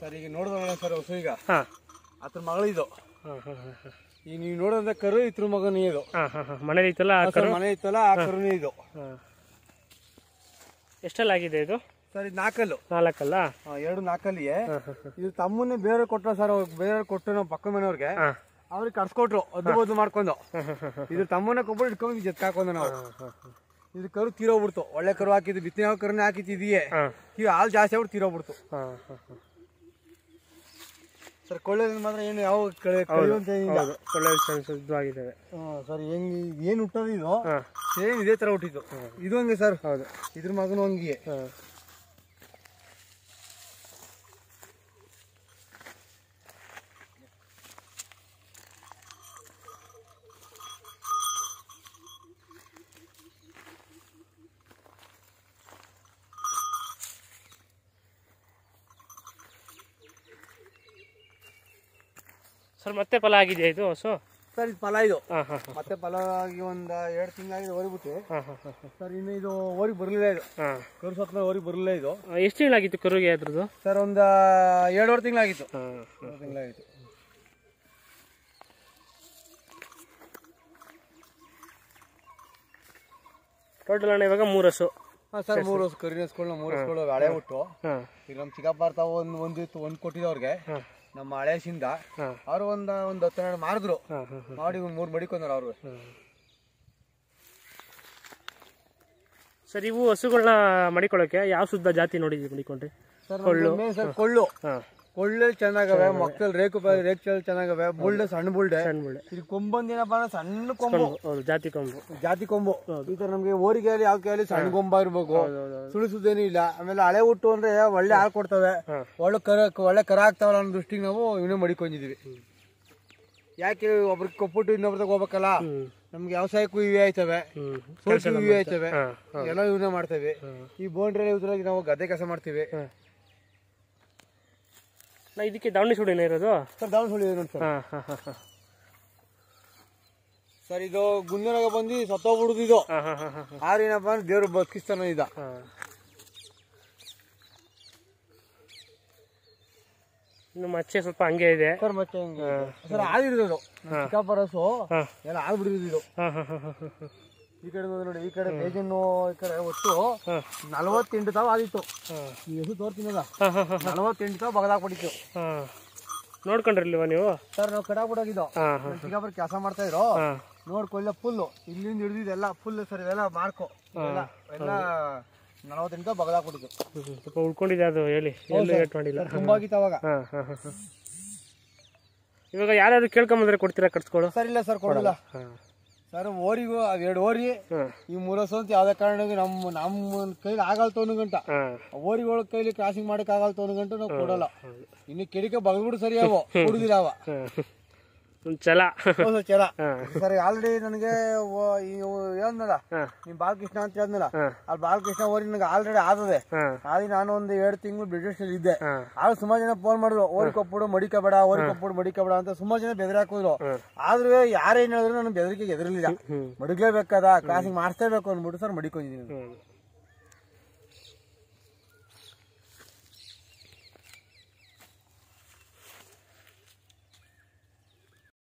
sir ಈಗ ನೋಡಿದ್ರೆ sir ಹೊಸ ಈಗ ಹಾಂ ಅದ್ರ ಮಗಳಿದು ಹಾಂ ಹಾಂ ಹಾಂ ಹಾಂ ಈಗ ನೀವು ನೋಡೋದ ಕರು ಇದ್ರ ಮಗನೇ ಇದು ಹಾಂ ಹಾಂ ಹಾಂ ಮನೇಲಿ ಐತಲ್ಲ ಆ ಸರ್ ಕರು ಮನೆ ಇತ್ತಲ್ಲ ಆ ಕರುನೇ ಇದು ಹಾಂ ಎಷ್ಟೆಲ್ಲ ಆಗಿದೆ ಇದು ಸರ್ ಇದು ನಾಲ್ಕಲ್ಲು ನಾಲ್ಕಲ್ಲ ಹಾ, ಎರಡು ನಾಲ್ಕಲ್ಲಿಯೇ ಹಾಂ ಹಾಂ ಹಾಂ ಇದು ತಮ್ಮನ್ನೇ ಬೇರೆ ಕೊಟ್ರ ಸರ್ ಬೇರೆ ಕೊಟ್ಟು ನಾವು ಪಕ್ಕ ಮನೆಯವ್ರಿಗೆ ಹಾಂ ಅವ್ರಿಗೆ ಕರ್ಸ್ಕೊಟ್ರು ಅದ್ದು ಬದ್ದು ಮಾಡ್ಕೊಂಡು ಹಾಂ ಹಾಂ ಹಾಂ ಹಾಂ ಇದು ತಮ್ಮನ್ನ ಕೊಬ್ಬರು ಇಟ್ಕೊಂಡು ಜತ್ ಹಾಕೊಂಡು ನಾವು ಹಾಂ ಹಾಂ ಇದು ಕರು ತೀರೋಗ್ಬಿಡ್ತು ಒಳ್ಳೆ ಕರು ಹಾಕಿದ್ದು ಬಿತ್ತನೆ ಕರುನೇ ಹಾಕಿತ್ತಿದೆಯೇ ಹಾಂ ಈಗ ಹಾಲು ಜಾಸ್ತಿ ಆಗ್ಬಿಟ್ಟು ತೀರೋಗ್ಬಿಡ್ತು ಹಾಂ ಹಾಂ ಹಾಂ ಸರ್ ಕೊಳ್ಳೋದ್ರಿಂದ ಮಾತ್ರ ಏನು ಯಾವ ಕಳೆ ಕಳೆಯುವಂತ ಏನಿಲ್ಲ ಹೌದು ಒಳ್ಳೆ ಶುದ್ಧವಾಗಿದ್ದಾವೆ ಹ್ಮ್, ಸರ್ ಹೆಂಗ್ ಏನು ಹುಟ್ಟೋದು ಇದು ಹಾಂ ಸೇಮ್ ಇದೇ ತರ ಹುಟ್ಟಿದ್ದು ಇದು ಹಂಗೆ ಸರ್ ಹೌದು ಇದ್ರ ಮಗನು ಹಂಗೆ ಹಾಂ ಸರ್ ಮತ್ತೆ ಫಲ ಆಗಿದೆಯಾ ಇದು ಹಸು ಸರ್ ಇದು ಫಲ ಇದು ಹಾಂ ಹಾಂ ಹಾಂ ಮತ್ತೆ ಫಲ ಆಗಿ ಒಂದ್ ಎರಡು ತಿಂಗಳಾಗಿದೆ ಓರಿಬಿಟ್ಟು ಹಾಂ ಹಾಂ ಹಾಂ ಹಾಂ ಸರ್ ಇನ್ನು ಇದು ಓರಿಗೆ ಬರಲಿಲ್ಲ ಇದು ಹಾಂ ಕರು ಸತ್ತ ಓರಿಗೆ ಬರಲಿಲ್ಲ ಇದು ಎಷ್ಟು ತಿಂಗಳಾಗಿತ್ತು ಕರುಗೆ ಅದ್ರದ್ದು ಸರ್ ಒಂದ್ ಎರಡೂವರೆ ತಿಂಗಳಾಗಿತ್ತು ಹಾಂ ಎರಡು ತಿಂಗಳಾಗಿತ್ತು ಟೋಟಲ್ ಅಣ್ಣ ಇವಾಗ ಮೂರು ಹಸು ಹಾಂ ಸರ್ ಮೂರು ವರ್ಷ ಕರಿನೆಸ್ಕೊಳ್ಳೋ ಮೂರು ವರ್ಷಗಳು ಹಳೆ ಹುಟ್ಟು ಹಾಂ ಈಗ ನಮ್ಮ ಚಿಕ್ಕಪ್ಪ ಬರ್ತಾವ ಒಂದು ಒಂದಿತ್ತು ಒಂದು ಕೊಟ್ಟಿದ್ದವ್ರಿಗೆ ಹಾಂ ನಮ್ಮ ಹಳೇಶಿಂದ ಹಾಂ ಅವ್ರು ಒಂದು ಒಂದು ಹತ್ತು ಹನ್ನೆರಡು ಮಾರಿದ್ರು ಹಾಂ ಹಾಂ ಹಾಂ ಮಾಡಿ ಒಂದು ಮೂರು ಮಡಿಕೊಂಡ್ರು ಅವ್ರು ಹಾಂ ಸರ್ ಇವು ಹಸುಗಳನ್ನ ಮಡಿಕೊಳ್ಳೋಕೆ ಯಾವ ಶುದ್ಧ ಜಾತಿ ನೋಡಿದ್ವಿ ಮಡಿಕೊಂಡ್ರಿ ಸರ್ ಸರ್ ಕೊಳ್ಳು ಹಾಂ ಕೊಳ್ಳೆ ಚೆನ್ನಾಗವೆ ಮಕ್ಕಳು ರೇಕು ರೇಕ್ ಚೆನ್ನಾಗವೆ ಬುಲ್ಡೆ ಸಣ್ಣ ಬುಲ್ಡೆ ಸಣ್ಣ ಮುಳ್ಳೆ ಇದು ಕೊಂಬಂದ್ ಏನಪ್ಪ ಅಂದ್ರೆ ಸಣ್ಣ ಕೊಂಬು ಹೌದು ಜಾತಿ ಕೊಂಬು ಜಾತಿ ಕೊಂಬು ಈ ತರ ನಮ್ಗೆ ಓರಿಗೆ ಆಗಲಿ ಯಾವ ಕೈಯಲ್ಲಿ ಸಣ್ಣ ಕೊಂಬ ಇರ್ಬೇಕು ಹೌದು ಹೌದು ಸುಳಿಸುದೇನು ಇಲ್ಲ ಆಮೇಲೆ ಹಳೆ ಹುಟ್ಟು ಅಂದ್ರೆ ಒಳ್ಳೆ ಹಾಲು ಕೊಡ್ತವೆ ಹಾಂ ಒಳ್ಳೆ ಕರ ಒಳ್ಳೆ ಕರ ಆಗ್ತಾವಲ್ಲ ಅನ್ನೋ ದೃಷ್ಟಿಗೆ ನಾವು ಇವನೇ ಮಡಿಕೊಂಡಿದೀವಿ ಯಾಕೆ ಒಬ್ರಿಗೆ ಕೊಟ್ಬಿಟ್ಟು ಇನ್ನೊಬ್ರಿಗೆ ಹೋಗ್ಬೇಕಲ್ಲ ಹ್ಞೂ ನಮ್ಗೆ ವ್ಯವಸಾಯಕ್ಕೂ ಇವೆ ಆಯ್ತವೆ ಹ್ಞೂ ಸೋಲ್ಸಿಗೂ ಇವೆ ಆಯ್ತವೆ ಹಾಂ ಎಲ್ಲ ಇವನ್ನೇ ಮಾಡ್ತೇವೆ ಹಾಂ ಈ ಬೋಂಡ್ರೆ ಇದ್ರಾಗಿ ನಾವು ಗದ್ದೆ ಕೆಲಸ ಮಾಡ್ತೀವಿ ಹಾಂ ನಾ ಇದಕ್ಕೆ ದಾವಣಿ ಸುಡಿನ ಇರೋದು ಸರ್ ದಾವಣ ಸುಳಿ ನೋಡಿ ಸರ್ ಹಾಂ ಹಾಂ ಹಾಂ ಹಾಂ ಸರ್ ಇದು ಗುಂಜನಾಗ ಬಂದು ಸತ್ತೋಗ್ಬಿಡುದು ಇದು ಹಾಂ ಹಾಂ ಹಾಂ ಹಾಂ ಆರೇನಪ್ಪ ಅಂದ್ರೆ ದೇವ್ರು ಬದುಕಿಸ್ತಾನ ಇದ ಹಾಂ ಇನ್ನು ಮಚ್ಚೆ ಸ್ವಲ್ಪ ಹಂಗೆ ಇದೆ ಸರ್ ಮತ್ತೆ ಹೆಂಗೆ ಸರ್ ಆದಿರೋದು ಚಿಕ್ಕಪ್ಪರಸು ಹಾಂ ಎಲ್ಲ ಆದ್ಬಿಡಿರೋದು ಇದು ಹಾಂ ಹಾಂ ಹಾಂ ಹಾಂ ಹಾಂ ಈ ಕಡೆ ಬಂದು ನೋಡಿ ಈ ಕಡೆ ಬೇಜನ್ನು ಈ ಕಡೆ ಒಟ್ಟು ಹಾಂ ನಲವತ್ತೆಂಟು ತಾವು ಆದಿತ್ತು ಹಾಂ ಈ ಹೆಸರು ತೋರ್ತೀನಲ್ಲ ಹಾಂ ಹಾಂ ಹಾಂ ನಲವತ್ತೆಂಟು ತಾವು ಬಗದಾಕ್ಬಿಟ್ಟಿತ್ತು ಹಾಂ ನೋಡ್ಕೊಂಡ್ರಿಲ್ವ ನೀವು ಸರ್ ನಾವು ಕಡಾಕ್ಬಿಡೋಗಿದ್ದು ಹಾಂ ಹಾಂ ಚಿಕ್ಕಪ್ಪರ ಕೆಲಸ ಮಾಡ್ತಾ ಇದ್ರು ಹಾಂ ನೋಡ್ಕೊಳ್ಳ ಫುಲ್ಲು ಇಲ್ಲಿಂದ ಹಿಡಿದಿದ್ದೆಲ್ಲ ಫುಲ್ ಸರ್ ಇದೆಲ್ಲ ಮಾರ್ಕು ಎಲ್ಲ ಎಲ್ಲ ನಲವತ್ತೆಂಟು ತಾವು ಬಗದಾಕ್ಬಿಟ್ಟಿತ್ತು ಹ್ಮ್, ಸ್ವಲ್ಪ ಉಳ್ಕೊಂಡಿದೆ ಅದು ಹೇಳಿ ಎಲ್ಲೂ ರೇಟ್ ಮಾಡಿಲ್ಲ ತುಂಬಾ ಆಗಿತ್ತು ಅವಾಗ ಹಾಂ ಹಾಂ ಹಾಂ ಹಾಂ ಇವಾಗ ಯಾರಾದ್ರು ಕೇಳ್ಕೊಂಬಂದ್ರೆ ಕೊಡ್ತೀರಾ ಕಟ್ಸ್ಕೊಡು ಸರ್ ಇಲ್ಲ ಸರ್ ಕೊಡಲ್ಲ ಹಾಂ ಸರ್ ಓರಿಗೂ ಎರಡು ಓರಿ ಹಾಂ ಈ ಮೂರು ವರ್ಷ ಅಂತ ಯಾವ್ದೇ ಕಾರಣಕ್ಕೆ ನಮ್ಮ ನಮ್ಮ ಕೈಲಿ ಆಗಲ್ತ ಅನ್ನೋ ಗಂಟ ಹಾಂ ಓರಿಗಳ ಕೈಲಿ ಕ್ರಾಸಿಂಗ್ ಮಾಡಕ್ ಆಗಲ್ತ ಅನ್ನೋ ಗಂಟ ನಾವು ಕೊಡಲ್ಲ ಹೌದು ಇನ್ನು ಕಿಡಿಕೆ ಬಗದ್ಬಿಡು ಸರಿ ಅವು ಕುಡುದಿಲ್ಲ ಅವ ಹಾಂ ಒಂದು ಛಲ ಹೌದು ಚಲ ಹಾಂ ಸರ್ ಆಲ್ರೆಡಿ ನನಗೆ ಹೇಳ್ದಲ್ಲ ಹಾಂ ನೀನ್ ಬಾಲಕೃಷ್ಣ ಅಂತ ಹೇಳ್ದಲ್ಲ ಹಾಂ ಅಲ್ಲಿ ಬಾಲಕೃಷ್ಣ ಓರಿ ನನಗೆ ಆಲ್ರೆಡಿ ಆದದೆ ಹಾಂ ಆದಿ ನಾನು ಒಂದು ಎರಡು ತಿಂಗಳು ಬ್ರಿಟಿಷ್ ಅಲ್ಲಿ ಇದ್ದೆ ಹಾಂ ಆಗ ಸುಮಾರು ಜನ ಫೋನ್ ಮಾಡಿದ್ರು ಓರಿ ಕೊಟ್ಬಿಡು ಮಡಿಕಬೇಡ ಓರಿ ಕೊಟ್ಬಿಡು ಮಡಿಕಬೇಡ ಅಂತ ಸುಮಾರು ಜನ ಬೆದರಿ ಹಾಕಿದ್ರು ಹಾಂ ಆದ್ರೆ ಯಾರೇನ್ ಹೇಳಿದ್ರು ನನಗೆ ಬೆದರಿಕೆ ಎದುರಲಿಲ್ಲ ಹ್ಞೂ ಮಡಗ್ಲೇಬೇಕಾದ ಕ್ರಾಸಿಂಗ್ ಮಾಡಿಸ್ಲೇಬೇಕು ಅಂದ್ಬಿಟ್ಟು ಸರ್ ಮಡಿಕೊಂಡಿದ್ದೀನಿ ಹ್ಞೂ